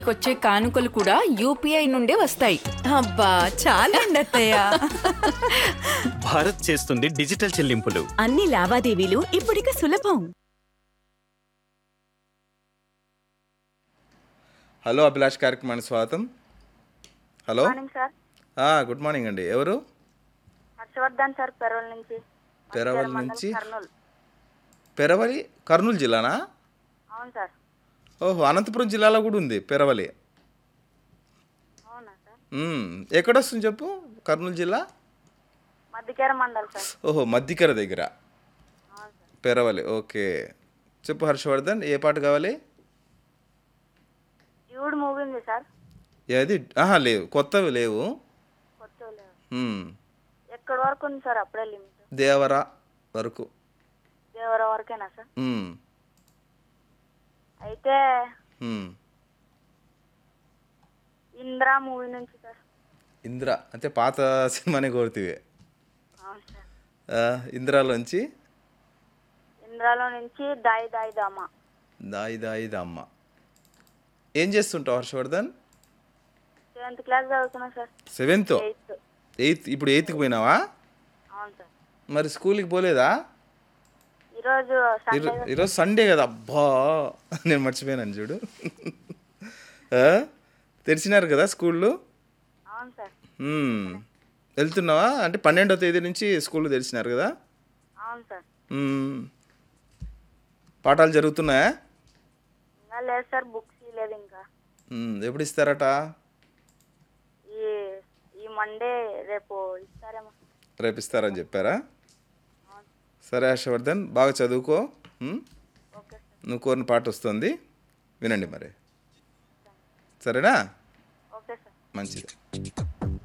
వచ్చే కానుకలు కూడా యూపీఐ నుండే వస్తాయి అబ్బా చాలండి అత్తయ్య భారత్ చేస్తుంది డిజిటల్ చెల్లింపులు అన్ని లావాదేవీలు ఇప్పుడిక సులభం హలో అభిలాష్ కార్యక్రమానికి స్వాగతం హలో మార్నింగ్ సార్ ఆ, గుడ్ మార్నింగ్ అండి ఎవరు హర్షవర్ధన్ సార్ పెరవల్ నుంచి పెరవల్ మంచిర్యాల నుంచి? మండలం, కర్నూలు పెరవలి కర్నూలు జిల్లానా అవును సార్ ఓహో అనంతపురం జిల్లాలో కూడా ఉంది పెరవలి అవునా సార్ మ్మ్. ఎక్కడొస్తుంది చెప్పు కర్నూలు జిల్లా మధ్యకేర మండల్ సార్ ఓహో మద్దికర దగ్గర అవును సార్ పెరవలి ఓకే చెప్పు హర్షవర్ధన్ ఏ పాట కావాలి డ్యూడ్ మూవీ ఉంది సార్ ఏది ఆహా లేవు కొత్తవి లేవు కొత్త లేవు మ్మ్. ఎక్కడి వరకు ఉంది సార్ అప్పుడే లిమిట్ దేవర వరకు దేవర వరకేనా సార్ మ్మ్. అయితే మ్మ్. ఇంద్రా మూవీ నుంచి సార్ ఇంద్ర అంటే పాత సినిమానే కోరుతీవి అవును సార్ ఆ, ఇంద్రాలోంచి ఇంద్రాలో నుంచి దాయి దాయి దామా దాయి దాయి దమ్మ ఏం చేస్తుంటావు హర్షవర్ధన్ సెవెంత్ క్లాస్ చదువుతున్నా సార్ సెవెంత్ ఎయిత్ ఎయిత్ ఇప్పుడు ఎయిత్కి పోయినావా అవును సార్ మరి స్కూల్కి పోలేదా ఈరోజు సండే ఈరో- ఈరోజు సండే కదా అబ్బా నేను మర్చిపోయాను చూడు ఆ? తెరిచినారు కదా స్కూళ్ళు అవును సార్ మ్మ్. వెళ్తున్నావా అంటే పన్నెండో తేదీ నుంచి స్కూల్ తెరిచినారు కదా అవును సార్ మ్మ్. పాఠాలు జరుగుతున్నాయా ఇంకా లేదు సార్ బుక్స్ ఇవ్వలేదు ఇంకా మ్మ్. ఎప్పుడు ఇస్తారట ఈ ఈ మండే రేపు ఇస్తారేమో రేపు ఇస్తారని చెప్పారా సరే హర్షవర్ధన్ బాగా చదువుకో మ్మ్? ఓకే సార్ నువ్వు కోరిన పాట వస్తుంది వినండి మరి సరేనా ఓకే సార్ మంచిది